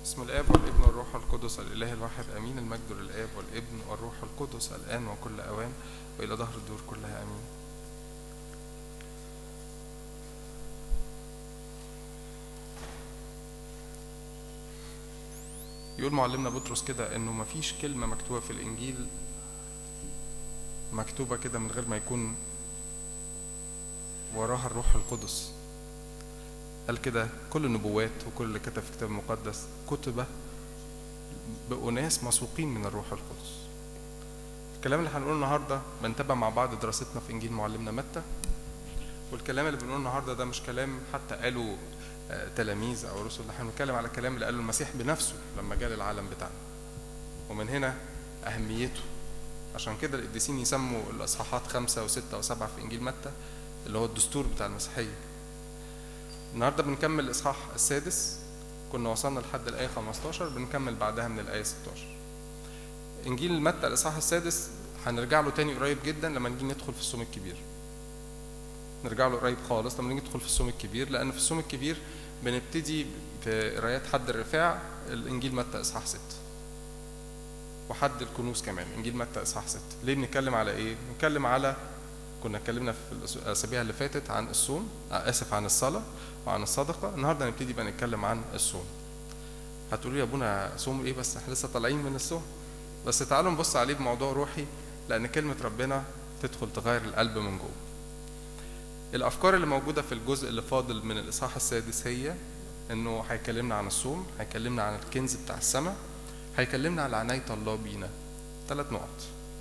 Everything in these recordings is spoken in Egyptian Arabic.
بسم الاب والابن والروح القدس الاله الواحد امين المجد للاب والابن والروح القدس الان وكل اوان والى ظهر الدور كلها امين يقول معلمنا بطرس كده انه مفيش كلمه مكتوبه في الانجيل مكتوبه كده من غير ما يكون وراها الروح القدس قال كده كل النبوات وكل اللي كتب في الكتاب المقدس كتب بأناس مسوقين من الروح القدس الكلام اللي هنقوله النهارده بنتبع مع بعض دراستنا في انجيل معلمنا متى والكلام اللي بنقوله النهارده ده مش كلام حتى قاله آه، تلاميذ او رسل احنا بنتكلم على الكلام اللي قاله المسيح بنفسه لما جاء للعالم بتاعنا ومن هنا اهميته عشان كده القديسين يسموا الاصحاحات خمسة وستة وسبعة في انجيل متى اللي هو الدستور بتاع المسيحيه النهارده بنكمل الاصحاح السادس كنا وصلنا لحد الايه 15 بنكمل بعدها من الايه 16 انجيل متى الاصحاح السادس هنرجع له تاني قريب جدا لما نيجي ندخل في الصوم الكبير نرجع له قريب خالص لما نيجي ندخل في الصوم الكبير لان في الصوم الكبير بنبتدي في قرايات حد الرفاع الانجيل متى اصحاح 6 وحد الكنوز كمان انجيل متى اصحاح 6 ليه بنتكلم على ايه بنتكلم على كنا اتكلمنا في الأس- الاسابيع اللي فاتت عن الصوم آه، اسف عن الصلاه وعن الصدقه النهارده هنبتدي بقى نتكلم عن الصوم هتقولوا يا ابونا صوم ايه بس احنا لسه طالعين من الصوم بس تعالوا نبص عليه بموضوع روحي لان كلمه ربنا تدخل تغير القلب من جوه الافكار اللي موجوده في الجزء اللي فاضل من الاصحاح السادس هي انه هيكلمنا عن الصوم هيكلمنا عن الكنز بتاع السماء هيكلمنا على عنايه الله بينا ثلاث نقط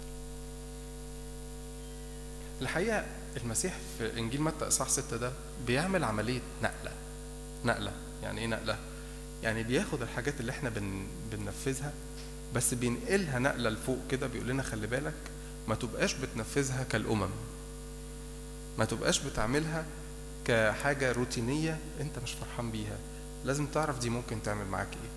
الحقيقه المسيح في انجيل متى اصحاح 6 ده بيعمل عمليه نقله نقله يعني ايه نقله يعني بياخد الحاجات اللي احنا بن... بننفذها بس بينقلها نقله لفوق كده بيقول لنا خلي بالك ما تبقاش بتنفذها كالامم ما تبقاش بتعملها كحاجه روتينيه انت مش فرحان بيها لازم تعرف دي ممكن تعمل معاك ايه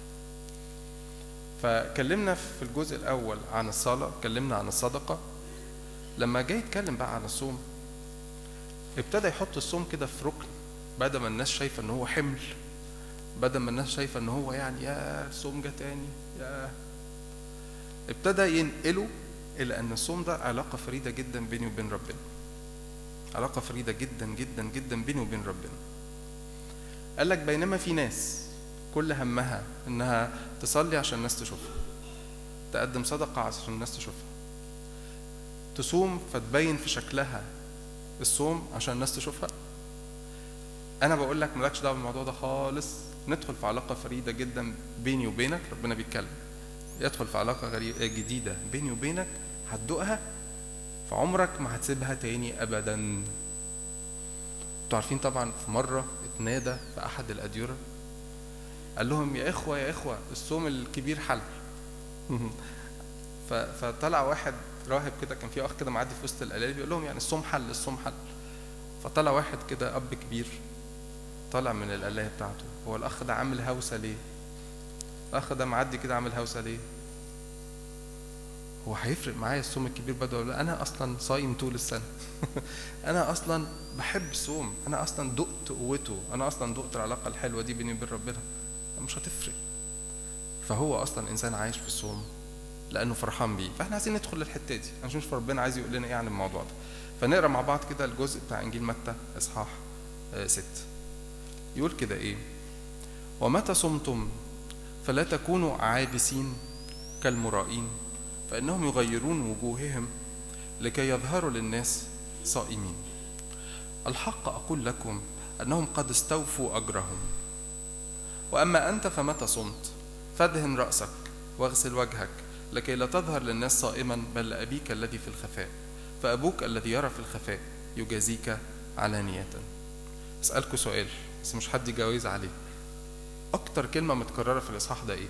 فكلمنا في الجزء الاول عن الصلاه كلمنا عن الصدقه لما جاي يتكلم بقى عن الصوم ابتدى يحط الصوم كده في ركن بدل ما الناس شايفه ان هو حمل بدل ما الناس شايفه ان هو يعني يا الصوم جه تاني يا ابتدى ينقله الى ان الصوم ده علاقه فريده جدا بيني وبين ربنا علاقه فريده جدا جدا جدا بيني وبين ربنا قال لك بينما في ناس كل همها انها تصلي عشان الناس تشوفها تقدم صدقه عشان الناس تشوفها تصوم فتبين في شكلها الصوم عشان الناس تشوفها انا بقول لك مالكش دعوه بالموضوع ده خالص ندخل في علاقه فريده جدا بيني وبينك ربنا بيتكلم يدخل في علاقه غريبه جديده بيني وبينك هتدوقها في عمرك ما هتسيبها تاني ابدا انتوا عارفين طبعا في مره اتنادى في احد الاديره قال لهم يا اخوه يا اخوه الصوم الكبير حل ف- فطلع واحد راهب كده كان في اخ كده معدي في وسط القلايل بيقول لهم يعني الصوم حل الصوم حل فطلع واحد كده اب كبير طالع من القلايه بتاعته هو الاخ ده عامل هوسه ليه الاخ ده معدي كده عامل هوسه ليه هو هيفرق معايا الصوم الكبير بدل ولا لا؟ انا اصلا صايم طول السنه انا اصلا بحب الصوم انا اصلا دقت قوته انا اصلا دقت العلاقه الحلوه دي بيني وبين ربنا مش هتفرق فهو اصلا انسان عايش في الصوم لانه فرحان بيه فاحنا عايزين ندخل للحته دي هنشوف ربنا عايز يقول لنا ايه عن الموضوع ده فنقرا مع بعض كده الجزء بتاع انجيل متى اصحاح آه، ست يقول كده ايه ومتى صمتم فلا تكونوا عابسين كالمرائين فانهم يغيرون وجوههم لكي يظهروا للناس صائمين الحق اقول لكم انهم قد استوفوا اجرهم واما انت فمتى صمت فادهن راسك واغسل وجهك لكي لا تظهر للناس صائما بل لابيك الذي في الخفاء فابوك الذي يرى في الخفاء يجازيك علانيه اسالكوا سؤال بس مش حد يجاوز عليه اكتر كلمه متكرره في الاصحاح ده ايه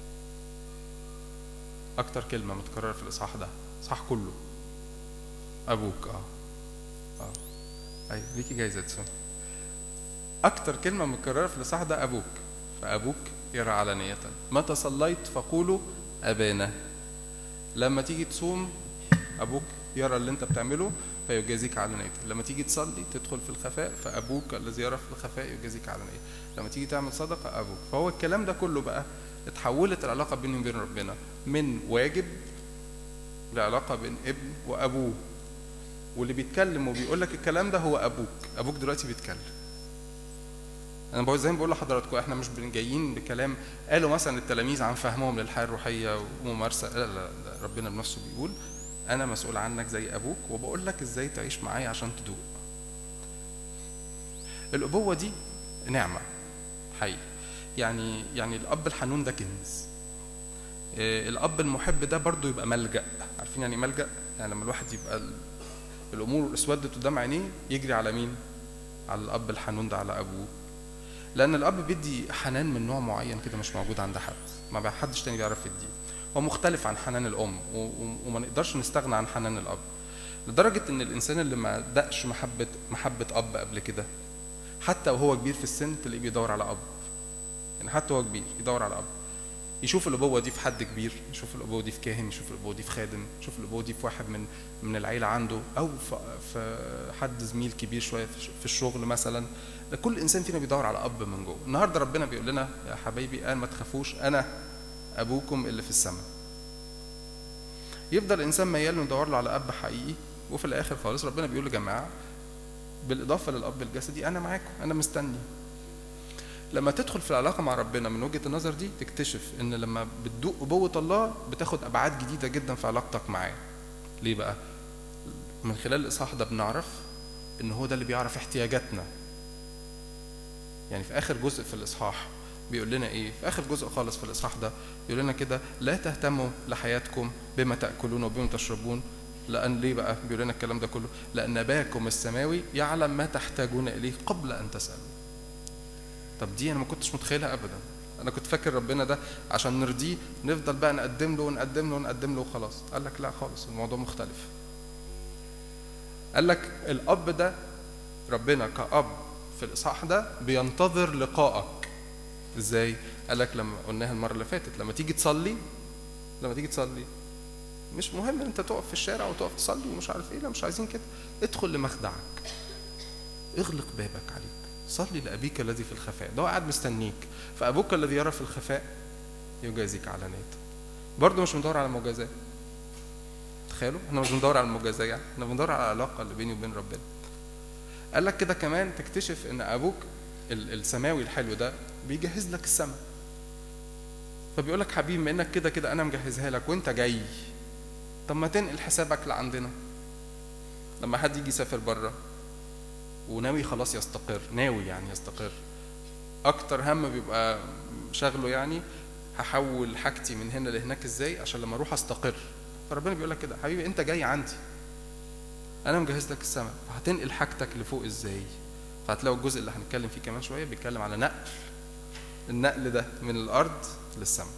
اكتر كلمه متكرره في الاصحاح ده الاصحاح كله ابوك اه اه ايوه ليكي جايزه تسون اكتر كلمه متكرره في الاصحاح ده ابوك فابوك يرى علانيه متى صليت فقولوا ابانا لما تيجي تصوم ابوك يرى اللي انت بتعمله فيجازيك علانية لما تيجي تصلي تدخل في الخفاء فابوك الذي يرى في الخفاء يجازيك علانية لما تيجي تعمل صدقة ابوك فهو الكلام ده كله بقى اتحولت العلاقة بيني وبين ربنا من واجب لعلاقة بين ابن وابوه واللي بيتكلم وبيقول لك الكلام ده هو ابوك ابوك دلوقتي بيتكلم انا بقول زي ما بقول لحضراتكم احنا مش جايين بكلام قالوا مثلا التلاميذ عن فهمهم للحياه الروحيه وممارسه لا, لا, لا ربنا بنفسه بيقول انا مسؤول عنك زي ابوك وبقول لك ازاي تعيش معايا عشان تدوق الابوه دي نعمه حقيقي يعني يعني الاب الحنون ده كنز الاب المحب ده برضه يبقى ملجا عارفين يعني ملجا يعني لما الواحد يبقى الامور اسودت قدام عينيه يجري على مين على الاب الحنون ده على ابوه لان الاب بيدي حنان من نوع معين كده مش موجود عند حد ما حدش تاني بيعرف يديه هو مختلف عن حنان الام وما نقدرش نستغنى عن حنان الاب لدرجه ان الانسان اللي ما دقش محبه محبه اب قبل كده حتى وهو كبير في السن تلاقيه بيدور على اب يعني حتى وهو كبير يدور على اب يشوف الابوه دي في حد كبير يشوف الابوه دي في كاهن يشوف الابوه دي في خادم يشوف الابوه دي في واحد من من العيله عنده او في حد زميل كبير شويه في الشغل مثلا كل انسان فينا بيدور على اب من جوه النهارده ربنا بيقول لنا يا حبايبي قال ما تخافوش انا ابوكم اللي في السماء يفضل الانسان ميال انه يدور له على اب حقيقي وفي الاخر خالص ربنا بيقول يا جماعه بالاضافه للاب الجسدي انا معاكم انا مستني لما تدخل في العلاقه مع ربنا من وجهه النظر دي تكتشف ان لما بتدوق ابوه الله بتاخد ابعاد جديده جدا في علاقتك معاه ليه بقى من خلال الاصحاح ده بنعرف ان هو ده اللي بيعرف احتياجاتنا يعني في اخر جزء في الاصحاح بيقول لنا ايه في اخر جزء خالص في الاصحاح ده بيقول لنا كده لا تهتموا لحياتكم بما تاكلون وبما تشربون لان ليه بقى بيقول لنا الكلام ده كله لان اباكم السماوي يعلم ما تحتاجون اليه قبل ان تسالوا طب دي انا ما كنتش متخيلها ابدا انا كنت فاكر ربنا ده عشان نرضيه نفضل بقى نقدم له ونقدم له ونقدم له وخلاص قال لك لا خالص الموضوع مختلف قال لك الاب ده ربنا كاب في الاصحاح ده بينتظر لقائك ازاي قال لك لما قلناها المره اللي فاتت لما تيجي تصلي لما تيجي تصلي مش مهم ان انت تقف في الشارع وتقف تصلي ومش عارف ايه لا مش عايزين كده ادخل لمخدعك اغلق بابك عليك صلي لأبيك الذي في الخفاء ده هو قاعد مستنيك فأبوك الذي يرى في الخفاء يجازيك على نيته برضه مش بندور على مجازاة تخيلوا احنا مش بندور على المجازاة يعني احنا بندور على العلاقة اللي بيني وبين ربنا قال لك كده كمان تكتشف ان ابوك السماوي الحلو ده بيجهز لك السماء فبيقول لك حبيبي بما انك كده كده انا مجهزها لك وانت جاي طب ما تنقل حسابك لعندنا لما حد يجي يسافر بره وناوي خلاص يستقر ناوي يعني يستقر اكتر هم بيبقى شغله يعني هحول حاجتي من هنا لهناك ازاي عشان لما اروح استقر فربنا بيقول لك كده حبيبي انت جاي عندي انا مجهز لك السماء فهتنقل حاجتك لفوق ازاي فهتلاقوا الجزء اللي هنتكلم فيه كمان شويه بيتكلم على نقل النقل ده من الارض للسماء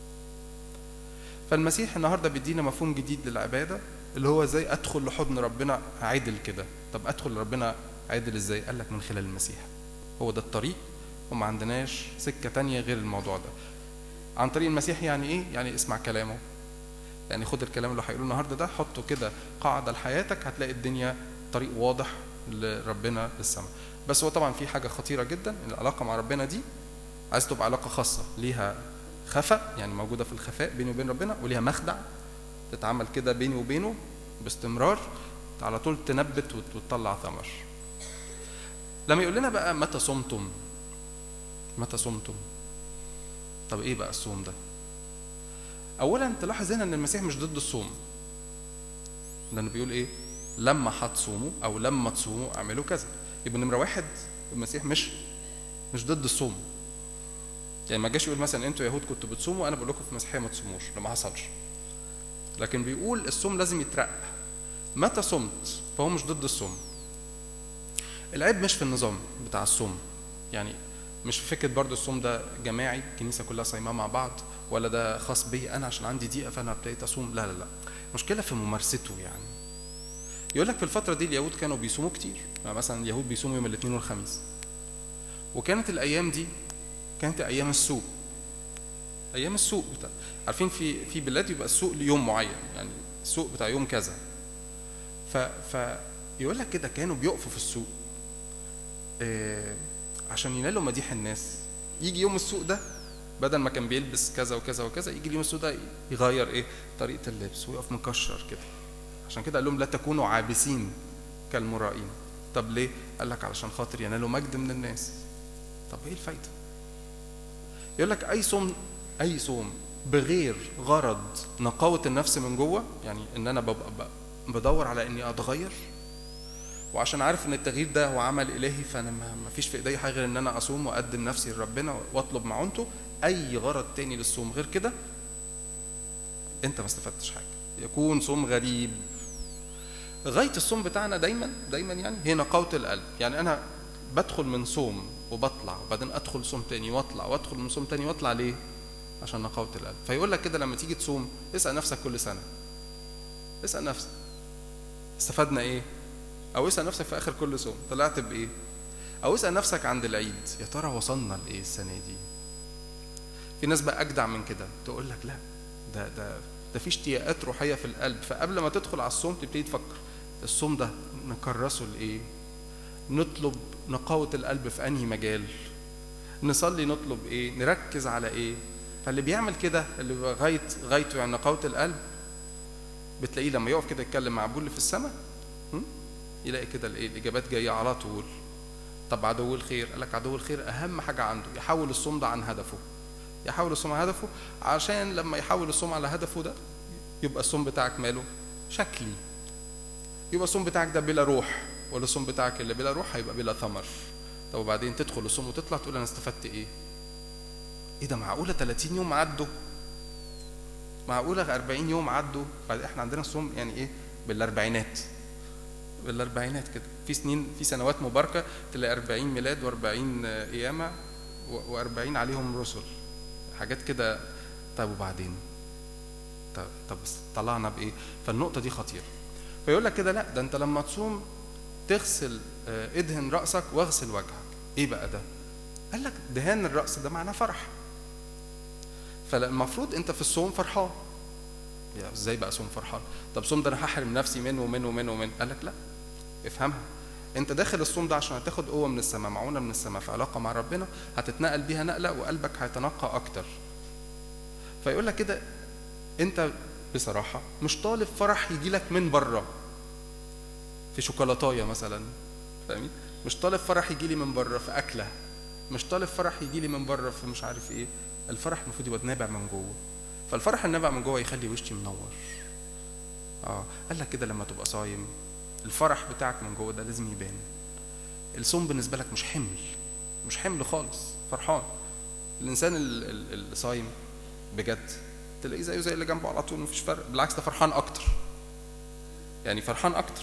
فالمسيح النهارده بيدينا مفهوم جديد للعباده اللي هو ازاي ادخل لحضن ربنا عادل كده طب ادخل لربنا عادل ازاي قال لك من خلال المسيح هو ده الطريق وما عندناش سكة تانية غير الموضوع ده عن طريق المسيح يعني ايه يعني اسمع كلامه يعني خد الكلام اللي هيقوله النهارده ده حطه كده قاعدة لحياتك هتلاقي الدنيا طريق واضح لربنا للسماء بس هو طبعا في حاجة خطيرة جدا العلاقة مع ربنا دي عايز تبقى علاقة خاصة ليها خفاء يعني موجودة في الخفاء بيني وبين ربنا وليها مخدع تتعمل كده بيني وبينه باستمرار على طول تنبت وتطلع ثمر لما يقول لنا بقى متى صمتم متى صمتم طب ايه بقى الصوم ده اولا تلاحظ هنا ان المسيح مش ضد الصوم لانه بيقول ايه لما هتصوموا او لما تصوموا اعملوا كذا يبقى نمره واحد المسيح مش مش ضد الصوم يعني ما جاش يقول مثلا انتوا يهود كنتوا بتصوموا انا بقول لكم في المسيحيه ما تصوموش ده ما حصلش لكن بيقول الصوم لازم يترقى متى صمت فهو مش ضد الصوم العيب مش في النظام بتاع الصوم يعني مش في فكره برضو الصوم ده جماعي الكنيسه كلها صايمه مع بعض ولا ده خاص بي انا عشان عندي ضيقه فانا ابتديت اصوم لا لا لا مشكله في ممارسته يعني يقول لك في الفتره دي اليهود كانوا بيصوموا كتير يعني مثلا اليهود بيصوموا يوم الاثنين والخميس وكانت الايام دي كانت ايام السوق ايام السوق بتاع عارفين في في بلاد يبقى السوق ليوم معين يعني السوق بتاع يوم كذا ف فيقول لك كده كانوا بيقفوا في السوق آه، عشان ينالوا مديح الناس يجي يوم السوق ده بدل ما كان بيلبس كذا وكذا وكذا يجي اليوم السوق ده يغير ايه طريقه اللبس ويقف مكشر كده عشان كده قال لهم لا تكونوا عابسين كالمرائين طب ليه قال لك علشان خاطر ينالوا مجد من الناس طب ايه الفايده يقول لك اي صوم اي صوم بغير غرض نقاوه النفس من جوه يعني ان انا ببقى ب- بدور على اني اتغير وعشان عارف ان التغيير ده هو عمل الهي فانا ما ما فيش في ايدي حاجه غير ان انا اصوم واقدم نفسي لربنا واطلب معونته اي غرض تاني للصوم غير كده انت ما استفدتش حاجه يكون صوم غريب غايه الصوم بتاعنا دايما دايما يعني هي نقاوه القلب يعني انا بدخل من صوم وبطلع وبعدين ادخل صوم تاني واطلع وادخل من صوم تاني واطلع ليه عشان نقاوه القلب فيقول لك كده لما تيجي تصوم اسال نفسك كل سنه اسال نفسك استفدنا ايه او اسال نفسك في اخر كل صوم طلعت بايه او اسال نفسك عند العيد يا ترى وصلنا لايه السنه دي في ناس بقى اجدع من كده تقول لك لا ده ده ده في اشتياقات روحيه في القلب فقبل ما تدخل على الصوم تبتدي تفكر الصوم ده نكرسه لايه نطلب نقاوه القلب في انهي مجال نصلي نطلب ايه نركز على ايه فاللي بيعمل كده اللي بيبقى غايه غايته يعني نقاوه القلب بتلاقيه لما يقف كده يتكلم مع ابوه اللي في السماء م? يلاقي كده الايه الاجابات جايه على طول طب عدو الخير قال لك عدو الخير اهم حاجه عنده يحول الصوم ده عن هدفه يحول الصوم عن هدفه عشان لما يحول الصوم على هدفه ده يبقى الصوم بتاعك ماله شكلي يبقى الصوم بتاعك ده بلا روح ولا الصوم بتاعك اللي بلا روح هيبقى بلا ثمر طب وبعدين تدخل الصوم وتطلع تقول انا استفدت ايه ايه ده معقوله 30 يوم عدوا معقوله 40 يوم عدوا بعد احنا عندنا الصوم يعني ايه بالاربعينات بالاربعينات كده في سنين في سنوات مباركه تلاقي 40 ميلاد و40 قيامه و40 عليهم رسل حاجات كده طب وبعدين طب طب بس طلعنا بايه فالنقطه دي خطيره فيقول لك كده لا ده انت لما تصوم تغسل آه، ادهن راسك واغسل وجهك ايه بقى ده قال لك دهان الراس ده معناه فرح فالمفروض انت في الصوم فرحان يا ازاي بقى صوم فرحان طب صوم ده انا هحرم نفسي منه ومنه ومنه ومنه قال لك لا افهمها انت داخل الصوم ده عشان هتاخد قوه من السماء معونه من السماء في علاقه مع ربنا هتتنقل بيها نقله وقلبك هيتنقى اكتر فيقول لك كده انت بصراحه مش طالب فرح يجي لك من بره في شوكولاتايه مثلا فاهمين مش طالب فرح يجي لي من بره في اكله مش طالب فرح يجي لي من بره في مش عارف ايه الفرح المفروض يبقى نابع من جوه فالفرح النابع من جوه يخلي وشي منور اه قال لك كده لما تبقى صايم الفرح بتاعك من جوه ده لازم يبان الصوم بالنسبه لك مش حمل مش حمل خالص فرحان الانسان ال- ال- اللي صايم بجد تلاقيه زيه زي اللي جنبه على طول مفيش فرق بالعكس ده فرحان اكتر يعني فرحان اكتر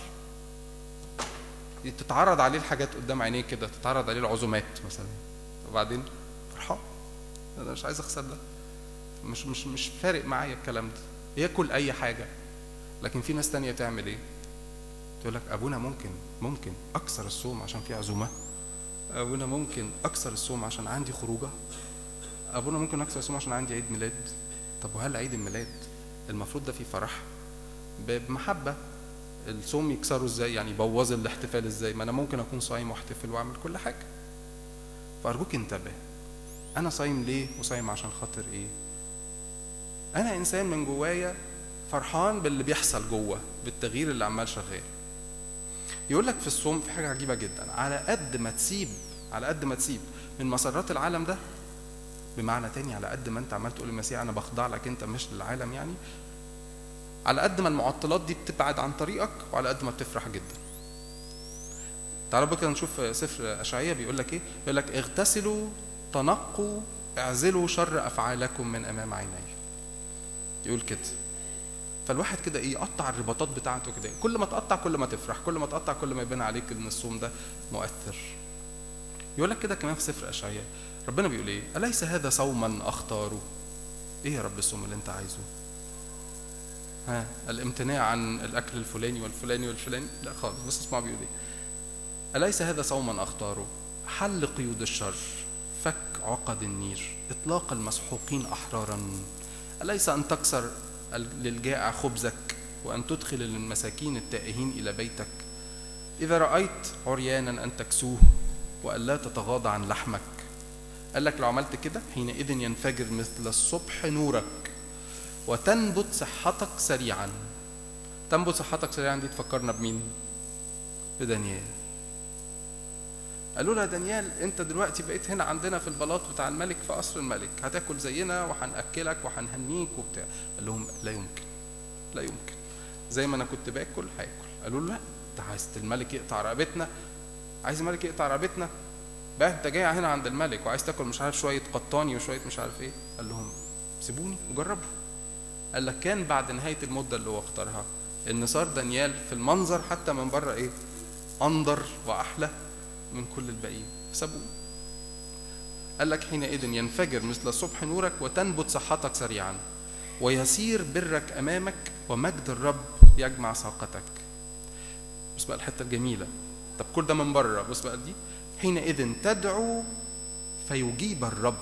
تتعرض عليه الحاجات قدام عينيه كده تتعرض عليه العزومات مثلا وبعدين فرحان انا مش عايز اخسر ده مش مش مش فارق معايا الكلام ده ياكل اي حاجه لكن في ناس تانية تعمل ايه تقول لك ابونا ممكن ممكن اكسر الصوم عشان في عزومه ابونا ممكن اكسر الصوم عشان عندي خروجه ابونا ممكن اكسر الصوم عشان عندي عيد ميلاد طب وهل عيد الميلاد المفروض ده فيه فرح بمحبه الصوم يكسره ازاي يعني يبوظ الاحتفال ازاي ما انا ممكن اكون صايم واحتفل واعمل كل حاجه فارجوك انتبه انا صايم ليه وصايم عشان خاطر ايه انا انسان من جوايا فرحان باللي بيحصل جوه بالتغيير اللي عمال شغال يقول لك في الصوم في حاجه عجيبه جدا على قد ما تسيب على قد ما تسيب من مسرات العالم ده بمعنى تاني على قد ما انت عمال تقول للمسيح انا بخضع لك انت مش للعالم يعني على قد ما المعطلات دي بتبعد عن طريقك وعلى قد ما بتفرح جدا تعالوا بقى نشوف سفر اشعياء بيقول لك ايه بيقول لك اغتسلوا تنقوا اعزلوا شر افعالكم من امام عيني يقول كده فالواحد كده ايه يقطع الرباطات بتاعته كده كل ما تقطع كل ما تفرح كل ما تقطع كل ما يبان عليك ان الصوم ده مؤثر يقول لك كده كمان في سفر اشعياء ربنا بيقول ايه اليس هذا صوما اختاره ايه يا رب الصوم اللي انت عايزه ها الامتناع عن الاكل الفلاني والفلاني والفلاني لا خالص بس اسمع بيقول ايه اليس هذا صوما اختاره حل قيود الشر فك عقد النير اطلاق المسحوقين احرارا اليس ان تكسر للجائع خبزك وأن تدخل المساكين التائهين إلى بيتك إذا رأيت عريانا أن تكسوه وألا تتغاضى عن لحمك قال لك لو عملت كده حينئذ ينفجر مثل الصبح نورك وتنبت صحتك سريعا تنبت صحتك سريعا دي تفكرنا بمين بدانيال قالوا لها دانيال انت دلوقتي بقيت هنا عندنا في البلاط بتاع الملك في قصر الملك هتاكل زينا وهناكلك وهنهنيك وبتاع قال لهم لا يمكن لا يمكن زي ما انا كنت باكل هاكل قالوا له لا انت عايز الملك يقطع رقبتنا عايز الملك يقطع رقبتنا بقى انت جاي هنا عند الملك وعايز تاكل مش عارف شويه قطاني وشويه مش عارف ايه قال لهم سيبوني وجربوا قال لك كان بعد نهايه المده اللي هو اختارها ان صار دانيال في المنظر حتى من بره ايه انضر واحلى من كل الباقيين سابوه قال لك حينئذ ينفجر مثل الصبح نورك وتنبت صحتك سريعا ويسير برك امامك ومجد الرب يجمع ساقتك بص بقى الحته الجميله طب كل ده من بره بص بقى دي حينئذ تدعو فيجيب الرب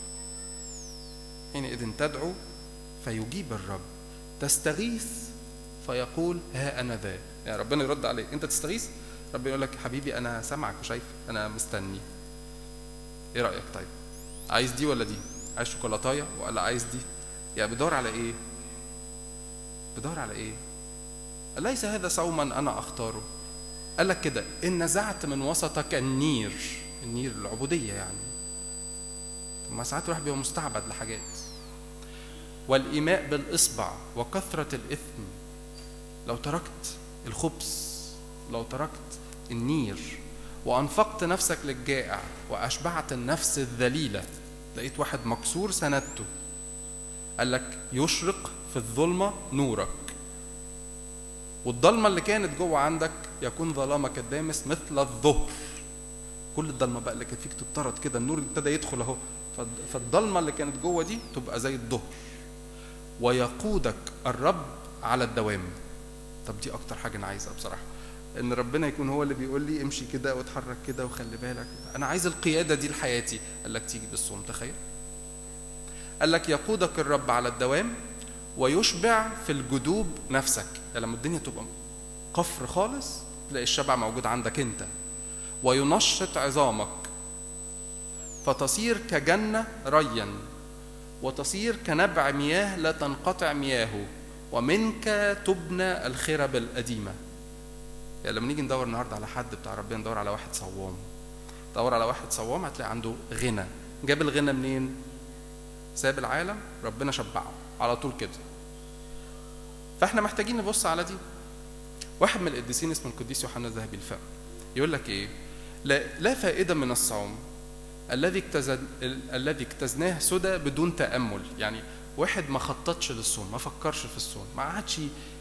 حينئذ تدعو فيجيب الرب تستغيث فيقول ها انا ذا يعني ربنا يرد عليك انت تستغيث ربنا يقول لك حبيبي انا سامعك وشايف انا مستني ايه رايك طيب عايز دي ولا دي عايز شوكولاتايه ولا عايز دي يعني بدور على ايه بدور على ايه أليس هذا صوما أنا أختاره قال لك كده إن نزعت من وسطك النير النير العبودية يعني طب ما ساعات الواحد بيبقى مستعبد لحاجات والإيماء بالإصبع وكثرة الإثم لو تركت الخبز لو تركت النير وأنفقت نفسك للجائع وأشبعت النفس الذليلة لقيت واحد مكسور سندته قال لك يشرق في الظلمة نورك والضلمة اللي كانت جوه عندك يكون ظلامك الدامس مثل الظهر كل الضلمة بقى اللي كانت فيك تضطرد كده النور ابتدى يدخل اهو فالضلمة اللي كانت جوه دي تبقى زي الظهر ويقودك الرب على الدوام طب دي اكتر حاجة انا عايزها بصراحة ان ربنا يكون هو اللي بيقول لي امشي كده واتحرك كده وخلي بالك انا عايز القيادة دي لحياتي قال لك تيجي بالصوم تخيل قال لك يقودك الرب على الدوام ويشبع في الجدوب نفسك يعني لما الدنيا تبقى قفر خالص تلاقي الشبع موجود عندك انت وينشط عظامك فتصير كجنة ريا وتصير كنبع مياه لا تنقطع مياهه ومنك تبنى الخرب القديمة يعني لما نيجي ندور النهارده على حد بتاع ربنا ندور على واحد صوام دور على واحد صوام هتلاقي عنده غنى جاب الغنى منين ساب العالم ربنا شبعه على طول كده فاحنا محتاجين نبص على دي واحد من القديسين اسمه القديس يوحنا الذهبي الفم يقول لك ايه لا, لا فائدة من الصوم الذي اكتزن الذي اكتزناه سدى بدون تأمل يعني واحد ما خططش للصوم ما فكرش في الصوم ما قعدش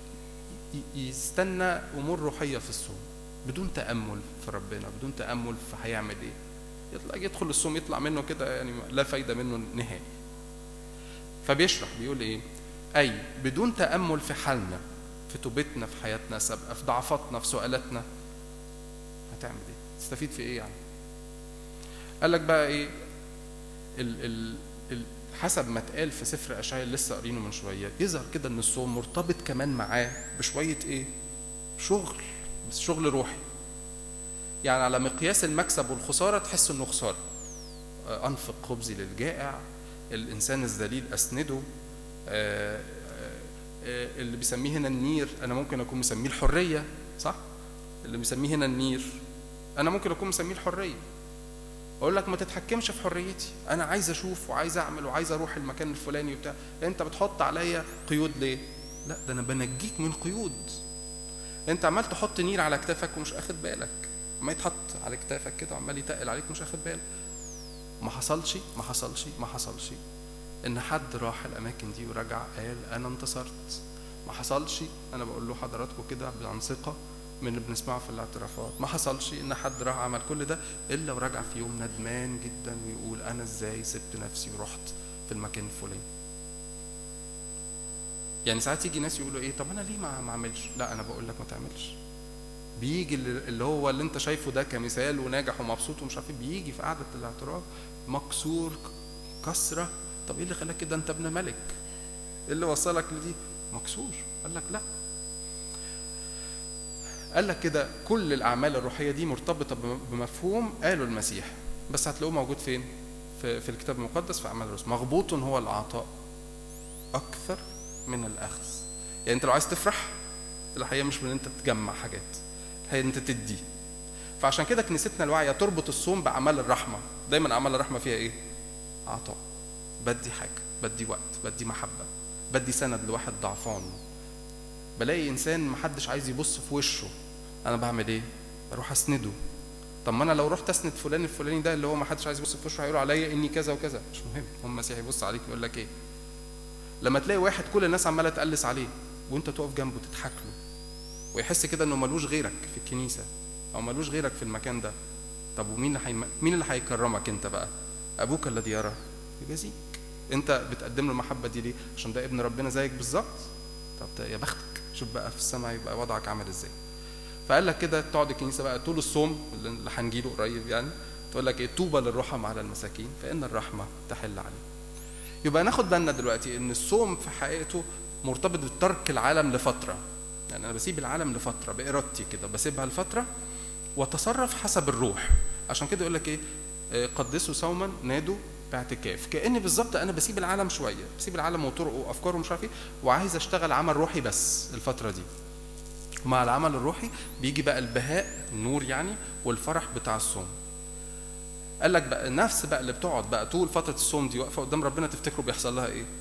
يستنى امور روحيه في الصوم بدون تامل في ربنا بدون تامل في هيعمل ايه يطلع يدخل الصوم يطلع منه كده يعني لا فايده منه نهائي فبيشرح بيقول ايه اي بدون تامل في حالنا في توبتنا في حياتنا سابقه في ضعفاتنا في سؤالاتنا هتعمل ايه تستفيد في ايه يعني قال لك بقى ايه ال ال ال حسب ما اتقال في سفر اشعياء اللي لسه قارينه من شويه يظهر كده ان الصوم مرتبط كمان معاه بشويه ايه شغل بس شغل روحي يعني على مقياس المكسب والخساره تحس انه خساره انفق خبزي للجائع الانسان الذليل اسنده اللي بيسميه هنا النير انا ممكن اكون مسميه الحريه صح اللي بيسميه هنا النير انا ممكن اكون مسميه الحريه اقول لك ما تتحكمش في حريتي انا عايز اشوف وعايز اعمل وعايز اروح المكان الفلاني وبتاع انت بتحط عليا قيود ليه لا ده انا بنجيك من قيود انت عمال تحط نير على كتافك ومش اخد بالك ما يتحط على كتافك كده وعمال يتقل عليك مش اخد بالك ما حصلش ما حصلش ما حصلش ان حد راح الاماكن دي ورجع قال انا انتصرت ما حصلش انا بقول له حضراتكم كده عن ثقه من اللي بنسمعه في الاعترافات ما حصلش ان حد راح عمل كل ده الا ورجع في يوم ندمان جدا ويقول انا ازاي سبت نفسي ورحت في المكان الفلاني يعني ساعات يجي ناس يقولوا ايه طب انا ليه ما اعملش لا انا بقول لك ما تعملش بيجي اللي هو اللي انت شايفه ده كمثال وناجح ومبسوط ومش عارف بيجي في قعده الاعتراف مكسور كسره طب ايه اللي خلاك كده انت ابن ملك ايه اللي وصلك لدي مكسور قال لك لا قال لك كده كل الاعمال الروحيه دي مرتبطه بمفهوم قاله المسيح بس هتلاقوه موجود فين في, في الكتاب المقدس في اعمال الرسل مغبوط هو العطاء اكثر من الاخذ يعني انت لو عايز تفرح الحقيقه مش من انت تجمع حاجات هي انت تدي فعشان كده كنيستنا الواعيه تربط الصوم باعمال الرحمه دايما اعمال الرحمه فيها ايه عطاء بدي حاجه بدي وقت بدي محبه بدي سند لواحد ضعفان بلاقي انسان محدش عايز يبص في وشه انا بعمل ايه بروح اسنده طب ما انا لو رحت اسند فلان الفلاني ده اللي هو ما حدش عايز يبص في وشه هيقولوا عليا اني كذا وكذا مش مهم هو المسيح يبص عليك يقول لك ايه لما تلاقي واحد كل الناس عماله تقلس عليه وانت تقف جنبه تضحك له ويحس كده انه ملوش غيرك في الكنيسه او ملوش غيرك في المكان ده طب ومين اللي حيم... مين اللي هيكرمك انت بقى ابوك الذي يرى يجازيك انت بتقدم له المحبه دي ليه عشان ده ابن ربنا زيك بالظبط طب يا بختك شوف بقى في السماء يبقى وضعك عامل ازاي فقال لك كده تقعد الكنيسه بقى طول الصوم اللي هنجيله قريب يعني تقول لك ايه طوبى للرحم على المساكين فان الرحمه تحل عليه يبقى ناخد بالنا دلوقتي ان الصوم في حقيقته مرتبط بترك العالم لفتره يعني انا بسيب العالم لفتره بارادتي كده بسيبها لفتره واتصرف حسب الروح عشان كده يقول لك ايه قدسوا صوما نادوا باعتكاف كاني بالظبط انا بسيب العالم شويه بسيب العالم وطرقه وافكاره ومش عارف ايه وعايز اشتغل عمل روحي بس الفتره دي مع العمل الروحي بيجي بقى البهاء النور يعني والفرح بتاع الصوم قال لك بقى النفس بقى اللي بتقعد بقى طول فتره الصوم دي واقفه قدام ربنا تفتكروا بيحصل لها ايه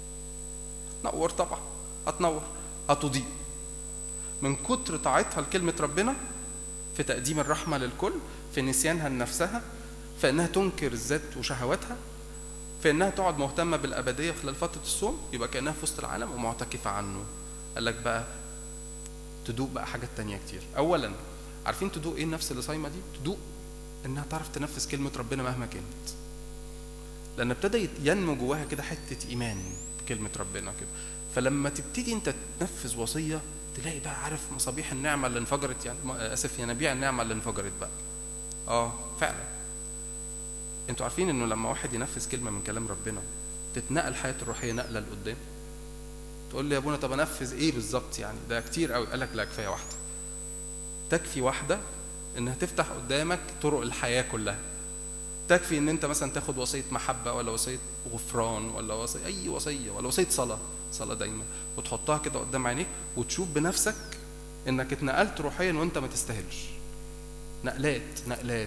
هتنور طبعا هتنور هتضيء من كتر طاعتها لكلمه ربنا في تقديم الرحمه للكل في نسيانها لنفسها في انها تنكر الذات وشهواتها في انها تقعد مهتمه بالابديه خلال فتره الصوم يبقى كانها في وسط العالم ومعتكفه عنه قال لك بقى تدوق بقى حاجات تانية كتير اولا عارفين تدوق ايه النفس اللي صايمه دي تدوق انها تعرف تنفذ كلمه ربنا مهما كانت لان ابتدى ينمو جواها كده حته ايمان بكلمه ربنا كده فلما تبتدي انت تنفذ وصيه تلاقي بقى عارف مصابيح النعمه اللي انفجرت يعني اسف ينابيع النعمه اللي انفجرت بقى اه فعلا انتوا عارفين انه لما واحد ينفذ كلمه من كلام ربنا تتنقل حياته الروحيه نقله لقدام تقول لي يا ابونا طب انفذ ايه بالظبط يعني ده كتير قوي قال لك لا كفايه واحده تكفي واحده انها تفتح قدامك طرق الحياه كلها تكفي ان انت مثلا تاخد وصيه محبه ولا وصيه غفران ولا وصيه اي وصيه ولا وصيه صلاه صلاه دايما وتحطها كده قدام عينيك وتشوف بنفسك انك اتنقلت روحيا وانت ما تستاهلش نقلات نقلات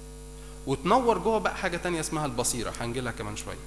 وتنور جوه بقى حاجه تانية اسمها البصيره هنجي لها كمان شويه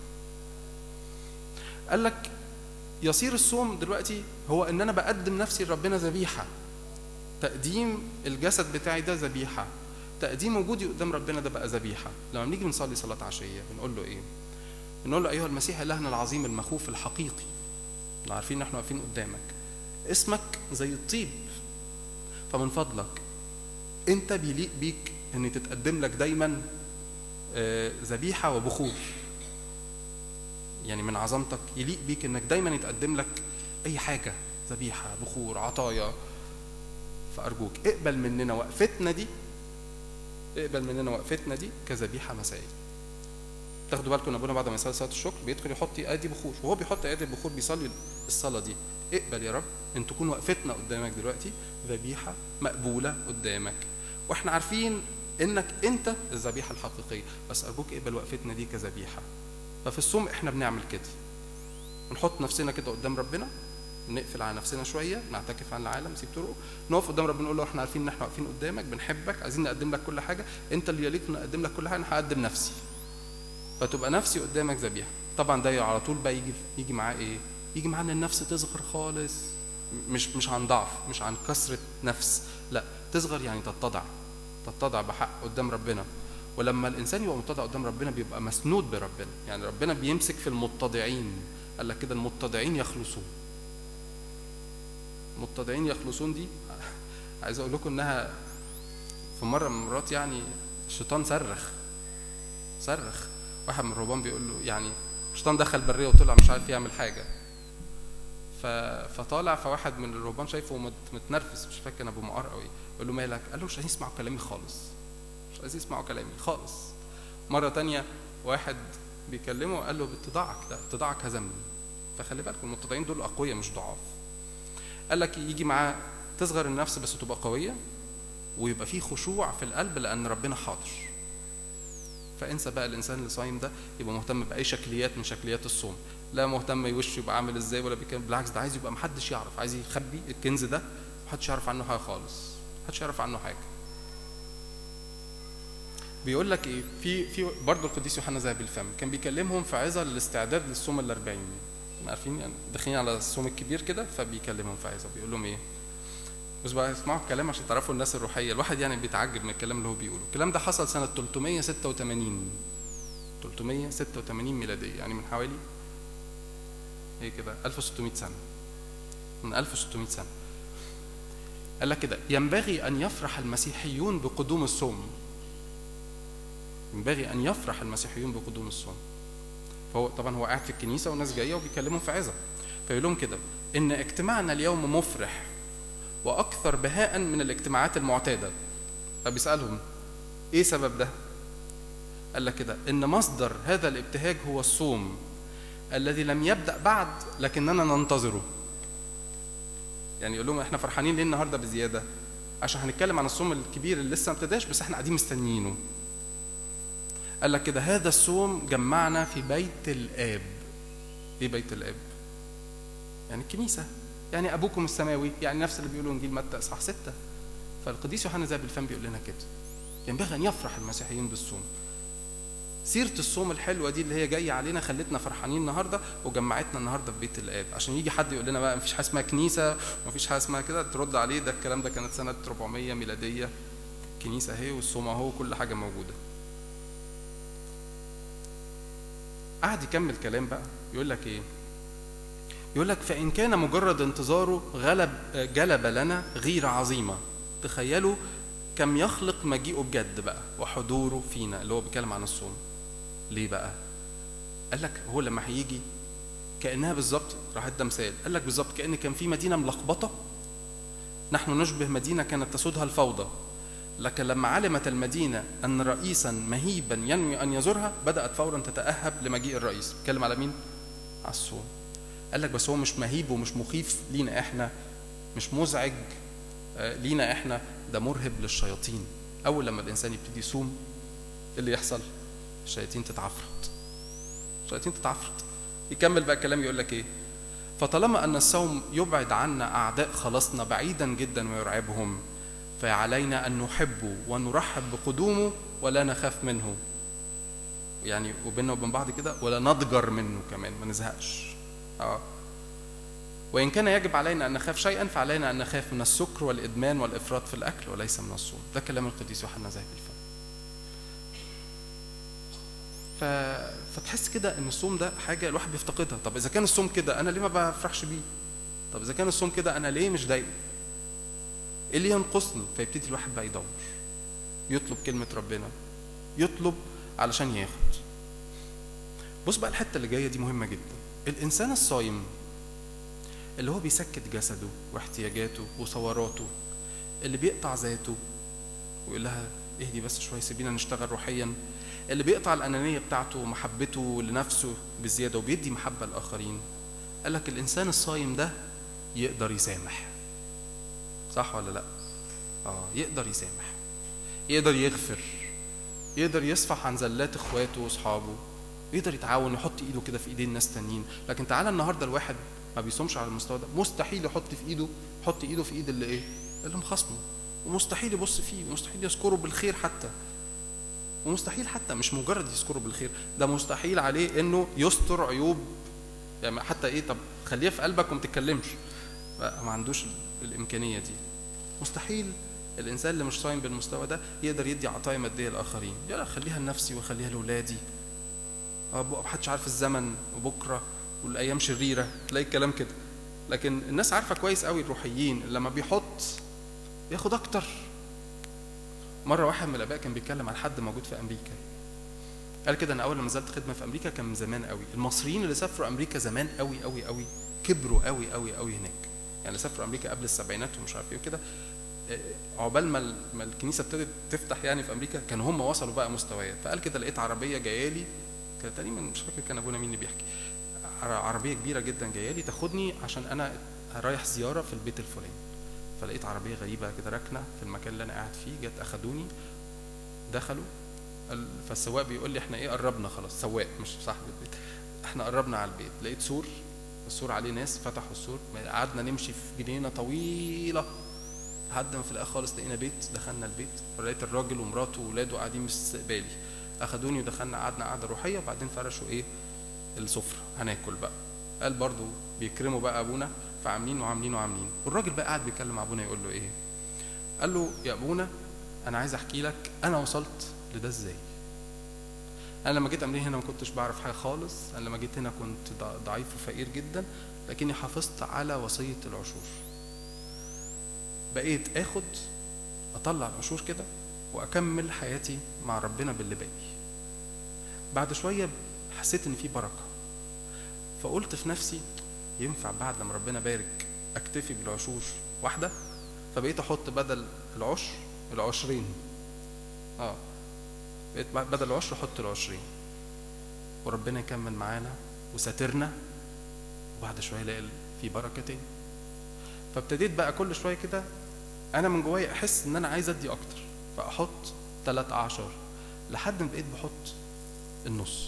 قال لك يصير الصوم دلوقتي هو ان انا بقدم نفسي لربنا ذبيحه تقديم الجسد بتاعي ده ذبيحه تقديم وجودي قدام ربنا ده بقى ذبيحه لما بنيجي بنصلي صلاه عشيه بنقول له ايه بنقول له ايها المسيح الهنا العظيم المخوف الحقيقي احنا عارفين ان احنا واقفين قدامك اسمك زي الطيب فمن فضلك انت بيليق بيك ان تتقدم لك دايما ذبيحه وبخور يعني من عظمتك يليق بيك انك دايما يتقدم لك اي حاجه ذبيحه بخور عطايا فارجوك اقبل مننا وقفتنا دي اقبل مننا وقفتنا دي كذبيحه مسائيه تاخدوا بالكم ان ابونا بعد ما يصلي صلاه الشكر بيدخل يحط ايدي بخور وهو بيحط ايدي بخور بيصلي الصلاه دي اقبل يا رب ان تكون وقفتنا قدامك دلوقتي ذبيحه مقبوله قدامك واحنا عارفين انك انت الذبيحه الحقيقيه بس ارجوك اقبل وقفتنا دي كذبيحه ففي الصوم احنا بنعمل كده نحط نفسنا كده قدام ربنا نقفل على نفسنا شويه نعتكف عن العالم نسيب طرقه نقف قدام ربنا نقول له احنا عارفين ان احنا واقفين قدامك بنحبك عايزين نقدم لك كل حاجه انت اللي يليق نقدم لك كل حاجه انا هقدم نفسي فتبقى نفسي قدامك ذبيحه طبعا ده على طول بقى يجي يجي معاه ايه يجي معاه ان النفس تصغر خالص مش مش عن ضعف مش عن كسره نفس لا تصغر يعني تتضع تتضع بحق قدام ربنا ولما الانسان يبقى متضع قدام ربنا بيبقى مسنود بربنا يعني ربنا بيمسك في المتضعين قال لك كده المتضعين يخلصون المتضعين يخلصون دي عايز اقول لكم انها في مره من المرات يعني الشيطان صرخ صرخ واحد من الرهبان بيقول له يعني الشيطان دخل بريه وطلع مش عارف يعمل حاجه ف... فطالع فواحد من الرهبان شايفه مت... متنرفز مش فاكر ابو مقار قوي يقول له مالك قال له مش عايزين يسمعوا كلامي خالص مش عايزين يسمعوا كلامي خالص مره تانية واحد بيكلمه قال له اتضاعك ده اتضاعك هزمني فخلي بالكم المتضعين دول اقوياء مش ضعاف قال لك يجي معاه تصغر النفس بس تبقى قويه ويبقى فيه خشوع في القلب لان ربنا حاضر فانسى بقى الانسان اللي صايم ده يبقى مهتم باي شكليات من شكليات الصوم لا مهتم وشه يبقى عامل ازاي ولا بيتكلم بالعكس ده عايز يبقى محدش يعرف عايز يخبي الكنز ده محدش يعرف عنه حاجه خالص محدش يعرف عنه حاجه بيقول لك ايه في في برضه القديس يوحنا ذهب الفم كان بيكلمهم في عظه للاستعداد للصوم الأربعين عارفين يعني داخلين على الصوم الكبير كده فبيكلمهم في عظه بيقول لهم ايه بس بقى اسمعوا الكلام عشان تعرفوا الناس الروحيه الواحد يعني بيتعجب من الكلام اللي هو بيقوله الكلام ده حصل سنه 386 386 ميلاديه يعني من حوالي ايه كده 1600 سنه من 1600 سنه قال لك كده ينبغي ان يفرح المسيحيون بقدوم الصوم ينبغي ان يفرح المسيحيون بقدوم الصوم فهو طبعا هو قاعد في الكنيسه والناس جايه وبيكلمهم في عظه فيقول لهم كده ان اجتماعنا اليوم مفرح واكثر بهاء من الاجتماعات المعتاده فبيسالهم ايه سبب ده قال لك كده ان مصدر هذا الابتهاج هو الصوم الذي لم يبدا بعد لكننا ننتظره يعني يقول لهم احنا فرحانين ليه النهارده بزياده عشان هنتكلم عن الصوم الكبير اللي لسه ما ابتداش بس احنا قاعدين مستنيينه قال لك كده هذا الصوم جمعنا في بيت الاب ايه بيت الاب يعني الكنيسه يعني ابوكم السماوي يعني نفس اللي بيقولوا انجيل متى اصحاح ستة فالقديس يوحنا ذهب الفم بيقول لنا كده ينبغي ان يفرح المسيحيين بالصوم سيرة الصوم الحلوة دي اللي هي جاية علينا خلتنا فرحانين النهاردة وجمعتنا النهاردة في بيت الآب عشان يجي حد يقول لنا بقى مفيش حاجة اسمها كنيسة ومفيش حاجة اسمها كده ترد عليه ده الكلام ده كانت سنة 400 ميلادية الكنيسة اهي والصوم اهو كل حاجة موجودة قعد يكمل كلام بقى يقول لك ايه يقول لك فإن كان مجرد انتظاره غلب جلب لنا غيرة عظيمة تخيلوا كم يخلق مجيئه بجد بقى وحضوره فينا اللي هو بيتكلم عن الصوم ليه بقى قال لك هو لما هيجي كانها بالظبط راح ادى مثال قال لك بالظبط كان كان في مدينه ملخبطه نحن نشبه مدينه كانت تسودها الفوضى لكن لما علمت المدينه ان رئيسا مهيبا ينوي ان يزورها بدات فورا تتاهب لمجيء الرئيس بيتكلم على مين على الصوم قال لك بس هو مش مهيب ومش مخيف لينا احنا مش مزعج لينا احنا ده مرهب للشياطين اول لما الانسان يبتدي يصوم اللي يحصل الشياطين تتعفرت الشياطين تتعفرت يكمل بقى الكلام يقول لك ايه فطالما ان الصوم يبعد عنا اعداء خلاصنا بعيدا جدا ويرعبهم فعلينا ان نحبه ونرحب بقدومه ولا نخاف منه يعني وبيننا وبين بعض كده ولا نضجر منه كمان ما نزهقش اه وإن كان يجب علينا أن نخاف شيئا فعلينا أن نخاف من السكر والإدمان والإفراط في الأكل وليس من الصوم ده كلام القديس يوحنا ذهب الفم ف... فتحس كده ان الصوم ده حاجه الواحد بيفتقدها طب اذا كان الصوم كده انا ليه ما بفرحش بيه طب اذا كان الصوم كده انا ليه مش ضايقه ايه اللي ينقصني فيبتدي الواحد بقى يدور يطلب كلمه ربنا يطلب علشان ياخد بص بقى الحته اللي جايه دي مهمه جدا الانسان الصايم اللي هو بيسكت جسده واحتياجاته وثوراته اللي بيقطع ذاته ويقول لها اهدي بس شويه سيبينا نشتغل روحيا اللي بيقطع الانانيه بتاعته ومحبته لنفسه بزياده وبيدي محبه للاخرين قال لك الانسان الصايم ده يقدر يسامح صح ولا لا اه يقدر يسامح يقدر يغفر يقدر يصفح عن زلات اخواته واصحابه يقدر يتعاون يحط ايده كده في ايدين ناس تانيين لكن تعالى النهارده الواحد ما بيصومش على المستوى ده مستحيل يحط في ايده يحط ايده في ايد اللي ايه اللي مخاصمه ومستحيل يبص فيه ومستحيل يذكره بالخير حتى ومستحيل حتى مش مجرد يذكره بالخير ده مستحيل عليه انه يستر عيوب يعني حتى ايه طب خليها في قلبك وما تتكلمش ما عندوش الامكانيه دي مستحيل الانسان اللي مش صايم بالمستوى ده يقدر يدي عطايا ماديه للاخرين يلا خليها لنفسي وخليها لاولادي محدش عارف الزمن وبكره والايام شريره تلاقي الكلام كده لكن الناس عارفه كويس قوي الروحيين لما بيحط ياخد اكتر مره واحد من الاباء كان بيتكلم عن حد موجود في امريكا قال كده انا اول لما نزلت خدمه في امريكا كان من زمان قوي المصريين اللي سافروا امريكا زمان قوي قوي قوي كبروا قوي قوي قوي هناك يعني سافروا امريكا قبل السبعينات ومش عارف ايه وكده عقبال ما ما الكنيسه ابتدت تفتح يعني في امريكا كانوا هم وصلوا بقى مستويات فقال كده لقيت عربيه جايه لي كانت تقريبا مش فاكر كان ابونا مين اللي بيحكي عربيه كبيره جدا جايه لي تاخدني عشان انا رايح زياره في البيت الفلاني فلقيت عربيه غريبه كده راكنه في المكان اللي انا قاعد فيه جت اخدوني دخلوا ال- فالسواق بيقول لي احنا ايه قربنا خلاص سواق مش صاحب البيت احنا قربنا على البيت لقيت سور السور عليه ناس فتحوا السور قعدنا نمشي في جنينه طويله لحد ما في الاخر خالص لقينا بيت دخلنا البيت فلقيت الراجل ومراته واولاده قاعدين باستقبالي اخدوني ودخلنا قعدنا قعده روحيه وبعدين فرشوا ايه السفره هناكل بقى قال برضو بيكرموا بقى ابونا فعاملين وعاملين وعاملين والراجل بقى قاعد بيكلم مع ابونا يقول له ايه قال له يا ابونا انا عايز احكي لك انا وصلت لده ازاي انا لما جيت امريكا هنا ما كنتش بعرف حاجه خالص انا لما جيت هنا كنت ضع- ضعيف وفقير جدا لكني حافظت على وصيه العشور بقيت اخد اطلع العشور كده واكمل حياتي مع ربنا باللي باقي بعد شويه حسيت ان في بركه فقلت في نفسي ينفع بعد لما ربنا بارك اكتفي بالعشور واحده فبقيت احط بدل العشر العشرين اه بقيت بعد- بدل العشر احط العشرين وربنا يكمل معانا وساترنا وبعد شويه الاقي في بركه تاني فابتديت بقى كل شويه كده انا من جوايا احس ان انا عايز ادي اكتر فاحط ثلاث اعشار لحد ما بقيت بحط النص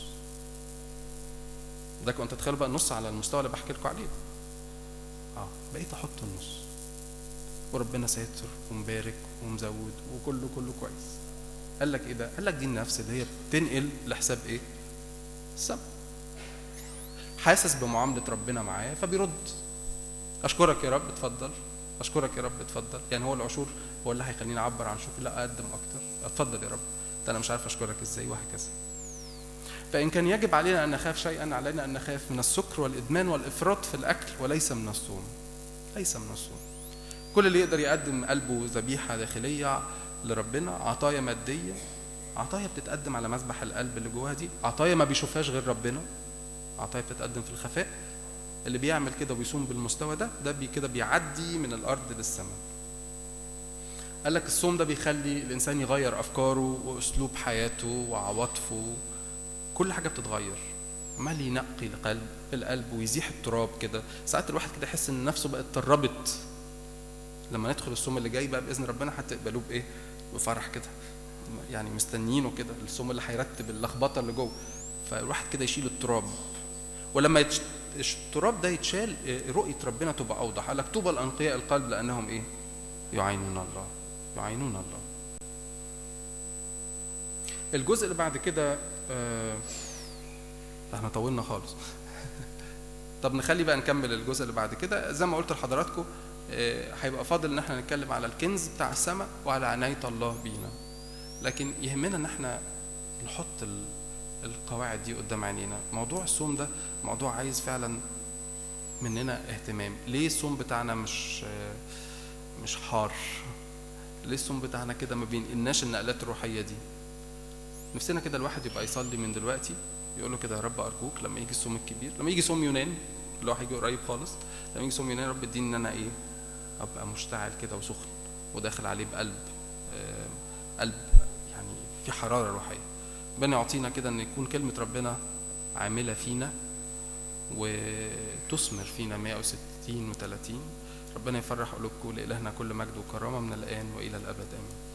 ده كنت تتخيلوا بقى النص على المستوى اللي بحكي لكم عليه اه بقيت احط النص وربنا ساتر ومبارك ومزود وكله كله كويس قال لك ايه ده قال لك دي النفس اللي هي بتنقل لحساب ايه السبب حاسس بمعامله ربنا معاه فبيرد اشكرك يا رب اتفضل اشكرك يا رب اتفضل يعني هو العشور هو اللي هيخليني اعبر عن شكري لا اقدم اكتر اتفضل يا رب ده انا مش عارف اشكرك ازاي وهكذا فان كان يجب علينا ان نخاف شيئا علينا ان نخاف من السكر والادمان والافراط في الاكل وليس من الصوم ليس من الصوم كل اللي يقدر يقدم قلبه ذبيحه داخليه لربنا عطايا ماديه عطايا بتتقدم على مذبح القلب اللي جواها دي عطايا ما بيشوفهاش غير ربنا عطايا بتتقدم في الخفاء اللي بيعمل كده وبيصوم بالمستوى ده ده بي كده بيعدي من الارض للسماء قال لك الصوم ده بيخلي الانسان يغير افكاره واسلوب حياته وعواطفه كل حاجه بتتغير عمال ينقي القلب القلب ويزيح التراب كده ساعات الواحد كده يحس ان نفسه بقت تربت لما ندخل الصوم اللي جاي بقى باذن ربنا هتقبلوه بايه بفرح كده يعني مستنيينه كده الصوم اللي هيرتب اللخبطه اللي جوه فالواحد كده يشيل التراب ولما يتش... التراب ده يتشال إيه، رؤيه ربنا تبقى اوضح قال لك طوبى الانقياء القلب لانهم ايه يعينون الله يعينون الله الجزء اللي بعد كده آه، احنا طولنا خالص طب نخلي بقى نكمل الجزء اللي بعد كده زي ما قلت لحضراتكم آه، هيبقى فاضل ان احنا نتكلم على الكنز بتاع السماء وعلى عناية الله بينا لكن يهمنا ان احنا نحط ال- القواعد دي قدام عينينا موضوع الصوم ده موضوع عايز فعلا مننا اهتمام ليه الصوم بتاعنا مش آه، مش حار ليه الصوم بتاعنا كده ما بينقلناش النقلات الروحية دي نفسنا كده الواحد يبقى يصلي من دلوقتي يقول له كده يا رب ارجوك لما يجي الصوم الكبير لما يجي صوم يونان اللي هو هيجي قريب خالص لما يجي صوم يونان يا رب اديني ان انا ايه ابقى مشتعل كده وسخن وداخل عليه بقلب آه، قلب يعني في حراره روحيه ربنا يعطينا كده ان يكون كلمه ربنا عامله فينا وتثمر فينا 160 و30 ربنا يفرح قلوبكم لإلهنا كل مجد وكرامه من الان والى الابد امين